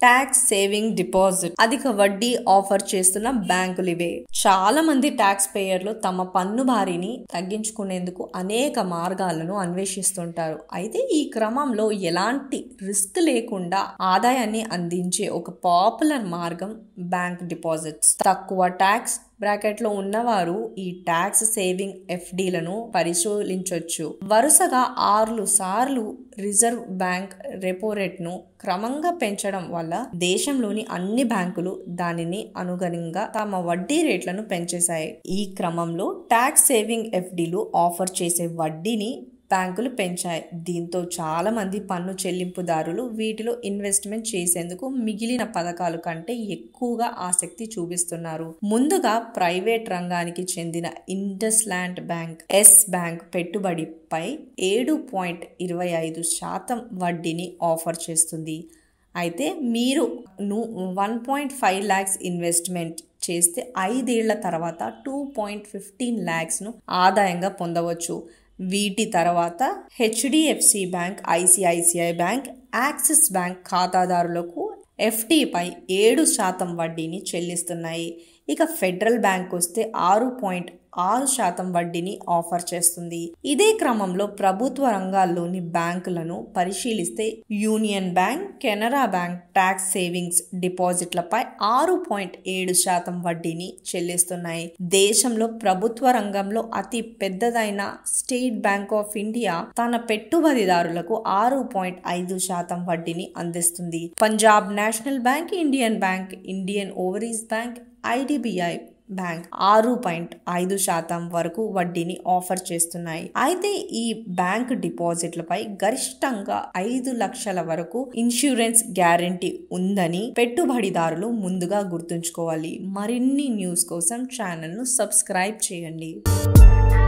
tax saving deposit అధిక వడ్డీ offer చేస్తున్న బ్యాంకులు ఇవే చాలా మంది ట్యాక్స్ పేయర్లు తమ పన్ను భారీని తగ్గించుకునేందుకు అనేక మార్గాలను అన్వేషిస్తుంటారు అయితే ఈ క్రమంలో ఎలాంటి రిస్క్ లేకుండా ఆదాయాన్ని అందించే ఒక పాపులర్ మార్గం బ్యాంక్ డిపాజిట్స్ తక్కువ ట్యాక్స్ బ్రాకెట్ లో ఉన్నవారు ఈ ట్యాక్స్ సేవింగ్ ఎఫ్డీలను పరిశీలించవచ్చు వరుసగా ఆరు సార్లు రిజర్వ్ బ్యాంక్ రెపో రేట్ ను క్రమంగా పెంచడం వల్ల దేశంలోని అన్ని బ్యాంకులు దానిని అనుగుణంగా తమ వడ్డీ రేట్లను పెంచేశాయి ఈ క్రమంలో ట్యాక్స్ సేవింగ్ ఎఫ్డీలు ఆఫర్ చేసే వడ్డీని బ్యాంకులు పెంచాయి దీంతో చాలా మంది పన్ను చెల్లింపుదారులు వీటిలో ఇన్వెస్ట్మెంట్ చేసేందుకు మిగిలిన పథకాల కంటే ఎక్కువగా ఆసక్తి చూపిస్తున్నారు ముందుగా ప్రైవేట్ రంగానికి చెందిన IndusInd Bank Yes Bank పెట్టుబడిపై ఏడు పాయింట్ ఇరవై ఐదు శాతం వడ్డీని ఆఫర్ చేస్తుంది అయితే మీరు one point five lakhs investment చేస్తే ఐదేళ్ల తర్వాత టూ పాయింట్ ఫిఫ్టీన్ ల్యాక్స్ను ఆదాయంగా పొందవచ్చు వీటి తర్వాత HDFC Bank ICICI Bank Axis Bank ఖాతాదారులకు ఎఫ్టీపై ఏడు శాతం వడ్డీని చెల్లిస్తున్నాయి ఇక ఫెడరల్ బ్యాంక్ వస్తే ఆరు పాయింట్ ఆరు శాతం వడ్డీని ఆఫర్ చేస్తుంది ఇదే క్రమంలో ప్రభుత్వ రంగాల్లోని బ్యాంకులను పరిశీలిస్తే Union Bank Canara Bank tax savings డిపాజిట్లపై ఆరు పాయింట్ ఏడు శాతం వడ్డీని చెల్లిస్తున్నాయి దేశంలో ప్రభుత్వ రంగంలో అతి పెద్దదైన స్టేట్ బ్యాంక్ ఆఫ్ ఇండియా తన పెట్టుబడిదారులకు ఆరు పాయింట్ ఐదు శాతం వడ్డీని అందిస్తుంది Punjab National Bank Indian Bank Indian Overseas Bank IDBI Bank ఆరు పాయింట్ ఐదు శాతం వరకు వడ్డీని ఆఫర్ చేస్తున్నాయి అయితే ఈ బ్యాంక్ డిపాజిట్లపై గరిష్టంగా ఐదు లక్షల వరకు ఇన్సూరెన్స్ గ్యారంటీ ఉందని పెట్టుబడిదారులు ముందుగా గుర్తుంచుకోవాలి మరిన్ని న్యూస్ కోసం ఛానల్ను సబ్స్క్రైబ్ చేయండి